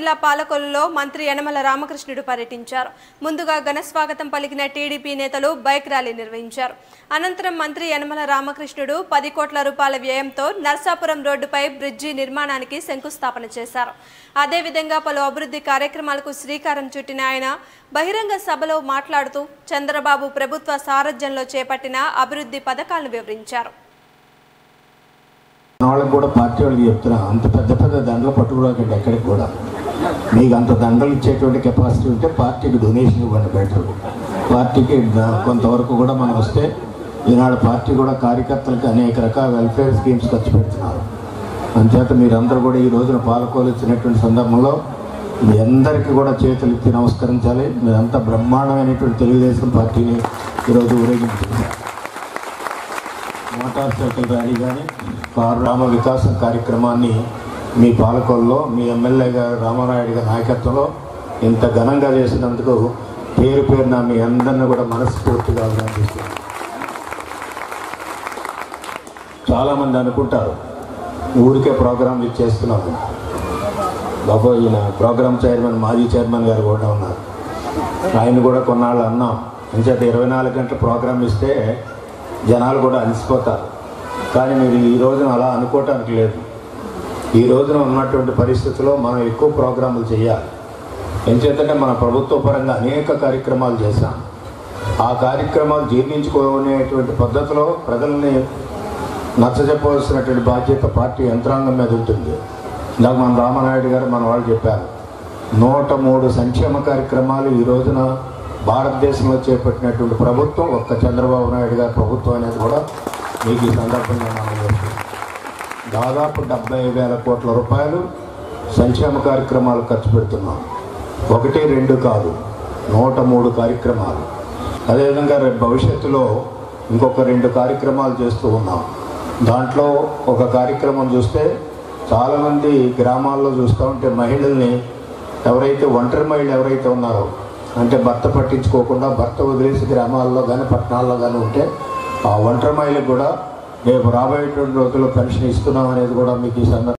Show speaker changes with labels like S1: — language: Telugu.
S1: జిల్లా పాలకొల్లులో మంత్రి యనమల రామకృష్ణుడు పర్యటించారు ముందుగా ఘన స్వాగతం పలికిన టీడీపీ నేతలు బైక్ ర్యాలీ నిర్వహించారు అనంతరం మంత్రి యనమల రామకృష్ణుడు పది కోట్ల రూపాయల వ్యయంతో నర్సాపురం రోడ్డుపై బ్రిడ్జి నిర్మాణానికి శంకుస్థాపన చేశారు అదేవిధంగా పలు అభివృద్ధి కార్యక్రమాలకు శ్రీకారం చుట్టిన ఆయన బహిరంగ సభలో మాట్లాడుతూ చంద్రబాబు ప్రభుత్వ సారథ్యంలో చేపట్టిన అభివృద్ధి పథకాలను వివరించారు
S2: మన వాళ్ళకి కూడా పార్టీ వాళ్ళకి చెప్తున్నా అంత పెద్ద పెద్ద దండలు పట్టుకోవడానికి ఎక్కడికి కూడా మీకు అంత దండలు ఇచ్చేటువంటి కెపాసిటీ ఉంటే పార్టీకి డొనేషన్ ఇవ్వండి బెటర్ పార్టీకి ద- కొంతవరకు కూడా మనం వస్తే ఈనాడు పార్టీ కూడా కార్యకర్తలకు అనేక రకాల వెల్ఫేర్ స్కీమ్స్ ఖర్చు పెడుతున్నారు అంచేత మీరందరూ కూడా ఈ రోజున పాలకోలు ఇచ్చినటువంటి సందర్భంలో మీ అందరికీ కూడా చేతులు ఎత్తి నమస్కరించాలి మీరంతా బ్రహ్మాండమైనటువంటి తెలుగుదేశం పార్టీని ఈరోజు ఊరేగించారు మోటార్ సైకిల్ ర్యాలీ కానీ కారు రామ వికాసం కార్యక్రమాన్ని మీ పాలకొల్లో మీ ఎమ్మెల్యే గారు రామారాయుడు గారి నాయకత్వంలో ఇంత ఘనంగా చేసినందుకు పేరు పేరున మీ అందరిని కూడా మనస్ఫూర్తిగా అభినందిస్తున్నాను చాలామంది అనుకుంటారు ఊరికే ప్రోగ్రాం ఇచ్చేస్తున్నాము బాబు ఈయన ప్రోగ్రామ్ చైర్మన్ మాజీ చైర్మన్ గారు కూడా ఉన్నారు ఆయన కూడా కొన్నాళ్ళు అన్నాం అంచేత ఇరవై నాలుగు గంటల ప్రోగ్రామ్ ఇస్తే జనాలు కూడా అలసిపోతారు కానీ మీరు ఈ రోజున అలా అనుకోవటానికి లేదు ఈ రోజున ఉన్నటువంటి పరిస్థితుల్లో మనం ఎక్కువ ప్రోగ్రాములు చేయాలి ఎంచేతంటే మన ప్రభుత్వ పరంగా అనేక కార్యక్రమాలు చేశాం ఆ కార్యక్రమాలు జీర్ణించుకునేటువంటి పద్ధతిలో ప్రజల్ని నచ్చజెప్పవలసినటువంటి బాధ్యత పార్టీ యంత్రాంగం మీద ఉంటుంది ఇందాక మన రామనాయుడు గారు మన వాళ్ళు చెప్పారు నూట మూడు సంక్షేమ కార్యక్రమాలు ఈ రోజున భారతదేశంలో చేపట్టినటువంటి ప్రభుత్వం ఒక్క చంద్రబాబు నాయుడు గారి ప్రభుత్వం అనేది కూడా మీకు ఈ సందర్భంగా మనం చేస్తున్నాం. దాదాపు డెబ్బై వేల కోట్ల రూపాయలు సంక్షేమ కార్యక్రమాలు ఖర్చు పెడుతున్నాం ఒకటి రెండు కాదు నూట మూడు కార్యక్రమాలు అదేవిధంగా రేపు భవిష్యత్తులో ఇంకొక రెండు కార్యక్రమాలు చేస్తూ ఉన్నాం దాంట్లో ఒక కార్యక్రమం చూస్తే చాలామంది గ్రామాల్లో చూస్తూ ఉంటే మహిళల్ని ఎవరైతే ఒంటరి మహిళలు ఎవరైతే ఉన్నారో అంటే భర్త పట్టించుకోకుండా భర్త వదిలేసి గ్రామాల్లో కానీ పట్టణాల్లో కానీ ఉంటే ఆ ఒంటరి మహిళకు కూడా రేపు రాబోయేటువంటి రోజుల్లో పెన్షన్ ఇస్తున్నాం అనేది కూడా మీకు ఈ సందర్భంగా